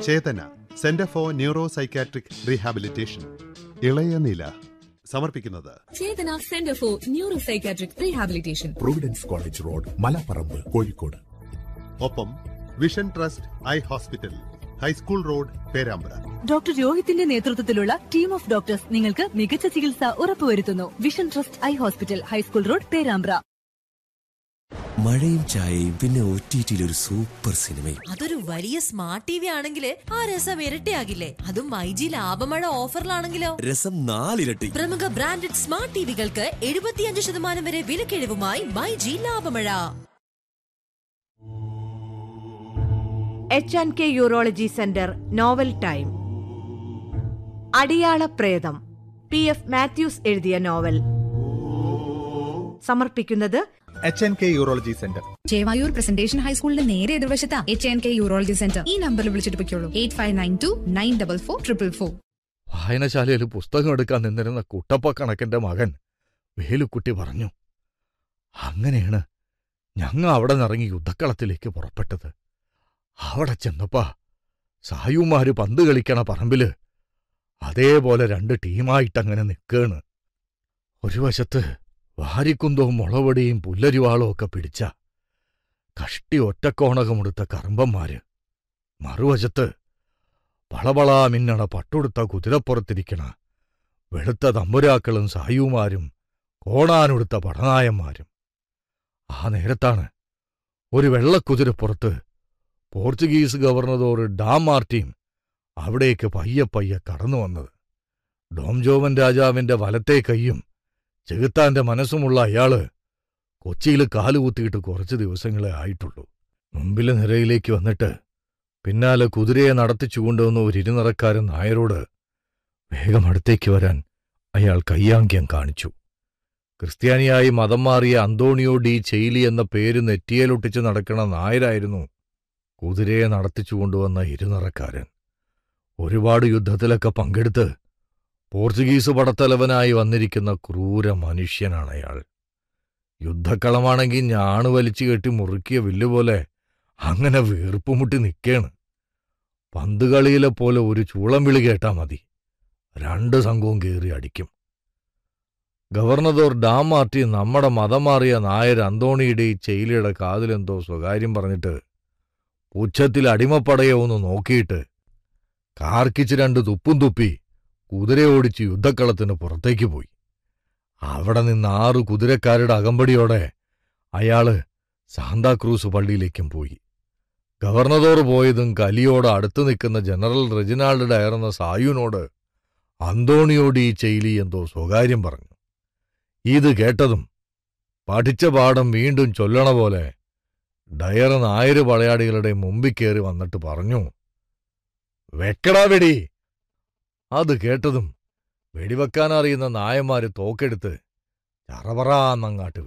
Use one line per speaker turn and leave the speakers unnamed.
Chetana centre for neuro psychiatric rehabilitation ഇളയ നില സമർപ്പിക്കുന്നത്
Chethana centre for neuro psychiatric rehabilitation
providence college road Malaparamba Kozhikode
ഒപ്പം vision trust eye hospital high school road Perambra
doctor രോഹിത്തിന്റെ നേതൃത്വത്തിലുള്ള team of doctors നിങ്ങൾക്ക് മികച്ച ചികിത്സ ഉറപ്പുവരുത്തുന്നു vision trust eye hospital high school road Perambra
മഴയും ചായയും പിന്നെ ഒ ടി ടിയിൽ ഒരു സൂപ്പർ സിനിമയും
അതൊരു വലിയ സ്മാർട്ട് ടി വി ആണെങ്കിൽ ആ രസം ഇരട്ടിയാകില്ലേ അതും മൈജി ലാഭമഴ ഓഫറിലാണെങ്കിലോ
രസം നാലിരട്ടി
പ്രമുഖ ബ്രാൻഡഡ് സ്മാർട്ട് ടിവികൾക്ക് എഴുപത്തിയഞ്ച് ശതമാനം വരെ വിലക്കിഴിവുമായി മൈജി ലാഭമഴ
H and K urology centre novel time Adiyala Pretham P F Mathews എഴുതിയ നോവൽ സമർപ്പിക്കുന്നത്
H N K urology centre
Chevayur presentation ഹൈസ്കൂളിന്റെ നേരെ എതിർവശത്താ H N K urology centre ഈ നമ്പറിൽ വിളിച്ചിട്ട് പൊയ്ക്കോളൂ eight five nine two nine double four triple four
വായനശാലയിൽ പുസ്തകം എടുക്കാൻ നിന്നിരുന്ന കുട്ടപ്പ കണക്കിന്റെ മകൻ വേലുക്കുട്ടി പറഞ്ഞു അങ്ങനെയാണ് ഞങ്ങ അവിടെ നിന്നിറങ്ങി യുദ്ധക്കളത്തിലേക്ക് പുറപ്പെട്ടത് അവിടെ ചെന്നപ്പാ സായുമാര് പന്ത് കളിക്കണ പറമ്പില് അതേപോലെ രണ്ട് ടീമായിട്ടങ്ങനെ നിൽക്കേണ് ഒരു വശത്ത് വാരിക്കുന്തവും മുളവടിയും പുല്ലരിവാളും ഒക്കെ പിടിച്ച കഷ്ടി ഒറ്റക്കോണകമെടുത്ത കറമ്പന്മാര് മറുവശത്ത് പളപളാ മിന്നണ പട്ടുടുത്ത കുതിരപ്പുറത്തിരിക്കണ വെളുത്ത തമ്പുരാക്കളും സായുമാരും കോണാനുടുത്ത പടനായന്മാരും ആ നേരത്താണ് ഒരു വെള്ളക്കുതിരപ്പുറത്ത് പോർച്ചുഗീസ് ഗവർണറോർ ഡാം മാർട്ടിയും അവിടേക്ക് പയ്യെ പയ്യെ കടന്നു വന്നത് ഡോം ജോവൻ രാജാവിന്റെ വലത്തെ കൈയും ചെകുത്താന്റെ മനസ്സുമുള്ള അയാള് കൊച്ചിയിൽ കാലുകുത്തിയിട്ട് കുറച്ച് ദിവസങ്ങളെ ആയിട്ടുള്ളൂ മുമ്പിലെ നിരയിലേക്ക് വന്നിട്ട് പിന്നാലെ കുതിരയെ നടത്തിച്ചു കൊണ്ടുവന്ന ഒരു ഇരുനിറക്കാരൻ നായരോട് വേഗം അടുത്തേക്ക് വരാൻ അയാൾ കയ്യാങ്ക്യം കാണിച്ചു ക്രിസ്ത്യാനിയായി മതം മാറിയ അന്തോണിയോ ഡി ചെയ്ലി എന്ന പേര് നെറ്റിയേലൊട്ടിച്ച് നടക്കണ നായരായിരുന്നു കുതിരയെ നടത്തിച്ചു കൊണ്ടുവന്ന ഇരുനിറക്കാരൻ ഒരുപാട് യുദ്ധത്തിലൊക്കെ പങ്കെടുത്ത് പോർച്ചുഗീസ് പടത്തലവനായി വന്നിരിക്കുന്ന ക്രൂര മനുഷ്യനാണ് അയാൾ യുദ്ധക്കളമാണെങ്കിൽ ഞാണ് വലിച്ചു കെട്ടി മുറുക്കിയ വില്ലുപോലെ അങ്ങനെ വീർപ്പുമുട്ടി നിൽക്കേണ് പന്തുകളിയിലെ പോലെ ഒരു ചൂളം വിളി കേട്ടാ മതി രണ്ട് സംഘവും കയറി അടിക്കും ഗവർണദോർ ഡാം മാർട്ടി നമ്മുടെ മതം മാറിയ നായർ അന്തോണിയുടെ ഈ ചെയ്ലിയുടെ കാതിലെന്തോ സ്വകാര്യം പറഞ്ഞിട്ട് ഉച്ചത്തിൽ അടിമപ്പടയെ ഒന്ന് നോക്കിയിട്ട് കാർക്കിച്ച് രണ്ട് തുപ്പും തുപ്പി കുതിര ഓടിച്ച് യുദ്ധക്കളത്തിന് പുറത്തേക്ക് പോയി അവിടെ നിന്ന് ആറു കുതിരക്കാരുടെ അകമ്പടിയോടെ അയാള് സാന്താക്രൂസ് പള്ളിയിലേക്കും പോയി ഗവർണറോർ പോയതും കലിയോട് അടുത്തു നിൽക്കുന്ന ജനറൽ റെജിനാൾഡ് ഡയറെന്ന സായുനോട് അന്തോണിയോട് ഈ ചെയ്ലി എന്തോ സ്വകാര്യം പറഞ്ഞു ഇത് കേട്ടതും പഠിച്ച പാഠം വീണ്ടും ചൊല്ലണ പോലെ ഡയർ നായര് പടയാളികളുടെ മുമ്പിൽ കയറി വന്നിട്ട് പറഞ്ഞു വെക്കടാ വെടി അത് കേട്ടതും വെടിവെക്കാനറിയുന്ന നായന്മാര് തോക്കെടുത്ത് ചറപറാന്നങ്ങാട്ട്